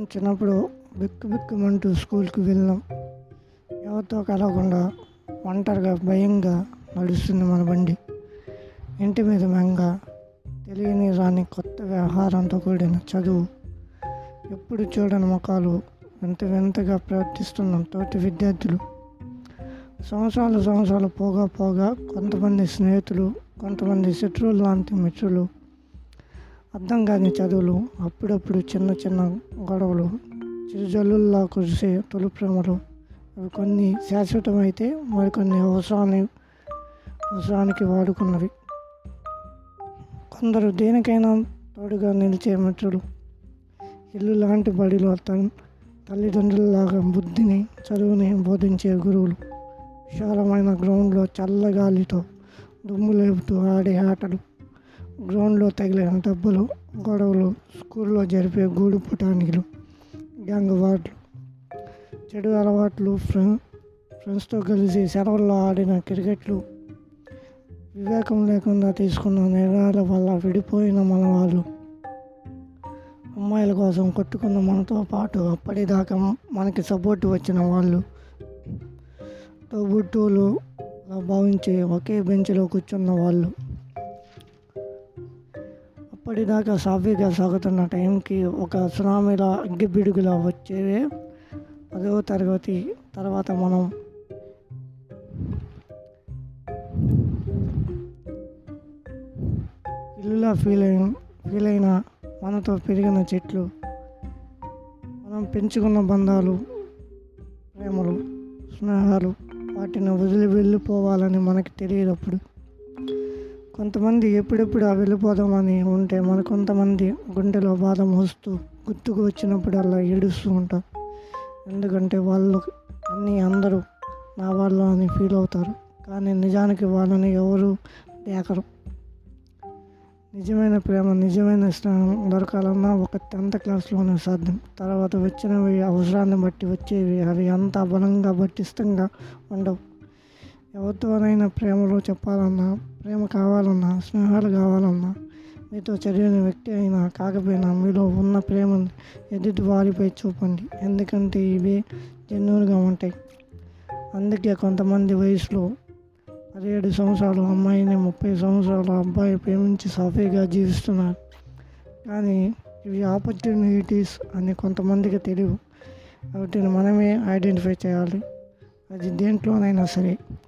చిన్నప్పుడు బిక్కు బిక్కుమంటూ స్కూల్కి వెళ్ళాం ఎవరితో కలవకుండా ఒంటరిగా భయంగా నడుస్తుంది మన బండి ఇంటి మీద మెంగ తెలియని రాని కొత్త వ్యవహారంతో కూడిన చదువు ఎప్పుడు చూడని ముఖాలు వింత వింతగా ప్రవర్తిస్తున్నాం తోటి విద్యార్థులు సంవత్సరాలు సంవత్సరాలు పోగా పోగా కొంతమంది స్నేహితులు కొంతమంది శత్రువులు లాంటి మిత్రులు అర్థం కాని చదువులు అప్పుడప్పుడు చిన్న చిన్న గొడవలు చిరుజల్లుల్లా కురిసే తొలి ప్రేమలు అవి కొన్ని శాశ్వతమైతే మరికొన్ని అవసరాన్ని అవసరానికి వాడుకున్నవి కొందరు దేనికైనా తోడుగా నిలిచే మిత్రులు ఇల్లు లాంటి బడిలో తన తల్లిదండ్రులలాగా బుద్ధిని చదువుని బోధించే గురువులు విశాలమైన గ్రౌండ్లో చల్లగాలితో దుమ్ము లేపుతూ ఆడే ఆటలు గ్రౌండ్లో తగిలిన దెబ్బలు గొడవలు స్కూల్లో జరిపే గూడు పుటానికలు గ్యాంగ్ వార్డులు చెడు అలవాట్లు ఫ్రెండ్ ఫ్రెండ్స్తో కలిసి సెలవుల్లో ఆడిన క్రికెట్లు వివేకం లేకుండా తీసుకున్న నిర్ణయాల వల్ల విడిపోయిన మన వాళ్ళు అమ్మాయిల కోసం కొట్టుకున్న మనతో పాటు అప్పటిదాకా మనకి సపోర్ట్ వచ్చిన వాళ్ళు తోబుట్టువులు భావించి ఒకే బెంచ్లో కూర్చున్న వాళ్ళు అప్పటిదాకా సాఫీగా సాగుతున్న టైంకి ఒక సునామీలా అగ్గిపిడుగులా వచ్చేవే పదవ తరగతి తర్వాత మనం ఇల్లులా ఫీల్ అయిన ఫీల్ అయిన మనతో పెరిగిన చెట్లు మనం పెంచుకున్న బంధాలు ప్రేమలు స్నేహాలు వాటిని వదిలి వెళ్ళిపోవాలని మనకి తెలియనప్పుడు కొంతమంది ఎప్పుడెప్పుడు ఆ వెళ్ళిపోదామని ఉంటే మన కొంతమంది గుండెలో బాధ మోస్తూ గుర్తుకు వచ్చినప్పుడల్లా ఏడుస్తూ ఉంటాం ఎందుకంటే వాళ్ళు అన్నీ అందరూ నా వాళ్ళు అని ఫీల్ అవుతారు కానీ నిజానికి వాళ్ళని ఎవరు దేకరు నిజమైన ప్రేమ నిజమైన స్నేహం దొరకాలన్నా ఒక టెన్త్ క్లాస్లోనే సాధ్యం తర్వాత వచ్చినవి అవసరాన్ని బట్టి వచ్చేవి అవి అంత బలంగా పటిష్టంగా ఉండవు ఎవరితోనైనా ప్రేమలో చెప్పాలన్నా ప్రేమ కావాలన్నా స్నేహాలు కావాలన్నా మీతో చదివిన వ్యక్తి అయినా కాకపోయినా మీలో ఉన్న ప్రేమను ఎదుటి వారిపై చూపండి ఎందుకంటే ఇవే జెన్యున్గా ఉంటాయి అందుకే కొంతమంది వయసులో పదిహేడు సంవత్సరాలు అమ్మాయిని ముప్పై సంవత్సరాల అబ్బాయి ప్రేమించి సాఫీగా జీవిస్తున్నారు కానీ ఇవి ఆపర్చునిటీస్ అని కొంతమందికి తెలియవు వాటిని మనమే ఐడెంటిఫై చేయాలి అది దేంట్లోనైనా సరే